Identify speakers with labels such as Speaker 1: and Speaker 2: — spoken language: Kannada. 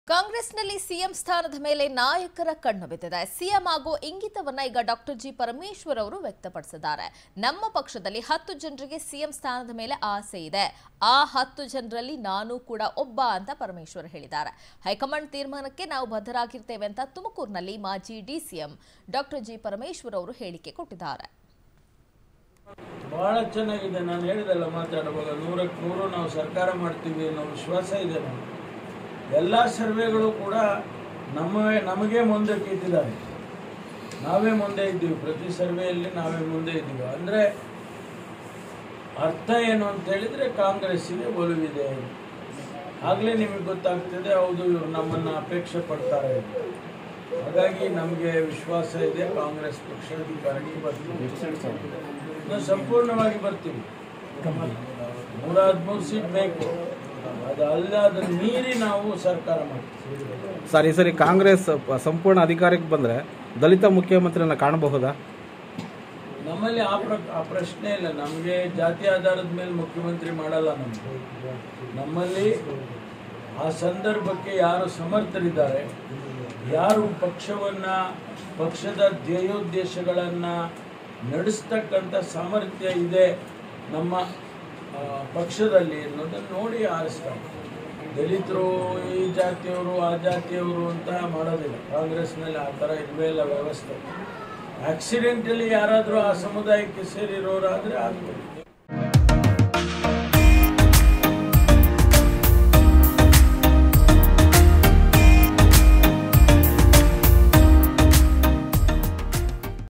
Speaker 1: ಕಾಂಗ್ರೆಸ್ನಲ್ಲಿ ಸಿಎಂ ಸ್ಥಾನದ ಮೇಲೆ ನಾಯಕರ ಕಣ್ಣು ಬಿದ್ದಿದೆ ಸಿಎಂ ಆಗೋ ಇಂಗಿತವನ್ನ ಈಗ ಡಾಕ್ಟರ್ ಜಿ ಪರಮೇಶ್ವರ್ ಅವರು ವ್ಯಕ್ತಪಡಿಸಿದ್ದಾರೆ ನಮ್ಮ ಪಕ್ಷದಲ್ಲಿ ಹತ್ತು ಜನರಿಗೆ ಸಿಎಂ ಸ್ಥಾನದ ಮೇಲೆ ಆಸೆ ಇದೆ ಆ ಹತ್ತು ಜನರಲ್ಲಿ ನಾನು ಕೂಡ ಒಬ್ಬ ಅಂತ ಪರಮೇಶ್ವರ್ ಹೇಳಿದ್ದಾರೆ ಹೈಕಮಾಂಡ್ ತೀರ್ಮಾನಕ್ಕೆ ನಾವು ಬದ್ಧರಾಗಿರ್ತೇವೆ ಅಂತ ತುಮಕೂರಿನಲ್ಲಿ ಮಾಜಿ ಡಿಸಿಎಂ ಡಾಕ್ಟರ್ ಜಿ ಪರಮೇಶ್ವರ್ ಅವರು ಹೇಳಿಕೆ ಕೊಟ್ಟಿದ್ದಾರೆ
Speaker 2: ಬಹಳ ಚೆನ್ನಾಗಿದೆ ನಾನು ಹೇಳಿದಲ್ಲ ಮಾತಾಡುವಾಗ ನೂರಕ್ಕೆ ನೂರು ನಾವು ಸರ್ಕಾರ ಮಾಡ್ತೀವಿ ಅನ್ನೋ ವಿಶ್ವಾಸ ಇದೆ ನಮಗೆ ಎಲ್ಲ ಸರ್ವೆಗಳು ಕೂಡ ನಮ್ಮ ನಮಗೆ ಮುಂದೆ ಇಟ್ಟಿದ್ದಾರೆ ನಾವೇ ಮುಂದೆ ಇದ್ದೀವಿ ಪ್ರತಿ ಸರ್ವೆಯಲ್ಲಿ ನಾವೇ ಮುಂದೆ ಇದ್ದೀವಿ ಅಂದರೆ ಅರ್ಥ ಏನು ಅಂತ ಹೇಳಿದರೆ ಕಾಂಗ್ರೆಸ್ಸಿಗೆ ಒಲವಿದೆ ಆಗಲೇ ನಿಮಗೆ ಗೊತ್ತಾಗ್ತದೆ ಹೌದು ಇವರು ನಮ್ಮನ್ನು ಅಪೇಕ್ಷೆ ಪಡ್ತಾರೆ ಅಂತ. ಹಾಗಾಗಿ ನಮಗೆ ವಿಶ್ವಾಸ ಇದೆ ಕಾಂಗ್ರೆಸ್ ಪಕ್ಷ ಅಧಿಕಾರಕ್ಕೆ ಬರ್ತೀವಿ ನಾವು ಸಂಪೂರ್ಣವಾಗಿ ಬರ್ತೀವಿ ನೂರ ಹದಿಮೂರು ಸೀಟ್ ಬೇಕು ಅದು ಅಲ್ಲ ಅದನ್ನು ಮೀರಿ ನಾವು ಸರ್ಕಾರ ಮಾಡ್ತೀವಿ
Speaker 3: ಸರ್ ಈ ಸರಿ ಕಾಂಗ್ರೆಸ್ ಪ- ಸಂಪೂರ್ಣ ಅಧಿಕಾರಕ್ಕೆ ಬಂದರೆ ದಲಿತ ಮುಖ್ಯಮಂತ್ರಿಯನ್ನ ಕಾಣಬಹುದಾ
Speaker 2: ನಮ್ಮಲ್ಲಿ ಆ ಪ್ರ ಆ ಪ್ರಶ್ನೆ ಇಲ್ಲ ನಮಗೆ ಜಾತಿ ಆಧಾರದ ಮೇಲೆ ಮುಖ್ಯಮಂತ್ರಿ ಮಾಡಲ್ಲ ನಮಗೆ ನಮ್ಮಲ್ಲಿ ಆ ಸಂದರ್ಭಕ್ಕೆ ಯಾರು ಸಮರ್ಥರಿದ್ದಾರೆ ಯಾರು ಪಕ್ಷವನ್ನು ಪಕ್ಷದ ಧ್ಯೇಯೋದ್ದೇಶಗಳನ್ನು ನಡೆಸ್ತಕ್ಕಂಥ ಸಾಮರ್ಥ್ಯ ಇದೆ ನಮ್ಮ ಆ, ಪಕ್ಷದಲ್ಲಿ ಅನ್ನೋದನ್ನು ನೋಡಿ ಆರಿಸ್ತಾರೆ ದಲಿತರು ಈ ಜಾತಿಯವರು ಆ ಜಾತಿಯವರು ಅಂತ ಮಾಡೋದಿಲ್ಲ ಕಾಂಗ್ರೆಸ್ನಲ್ಲಿ ಆ ಥರ ಇಲ್ವೇ ಇಲ್ಲ ವ್ಯವಸ್ಥೆ ಆಕ್ಸಿಡೆಂಟಲಿ ಯಾರಾದರೂ ಆ ಸಮುದಾಯಕ್ಕೆ ಸೇರಿರೋರಾದರೆ ಆಗ್ಬೋದು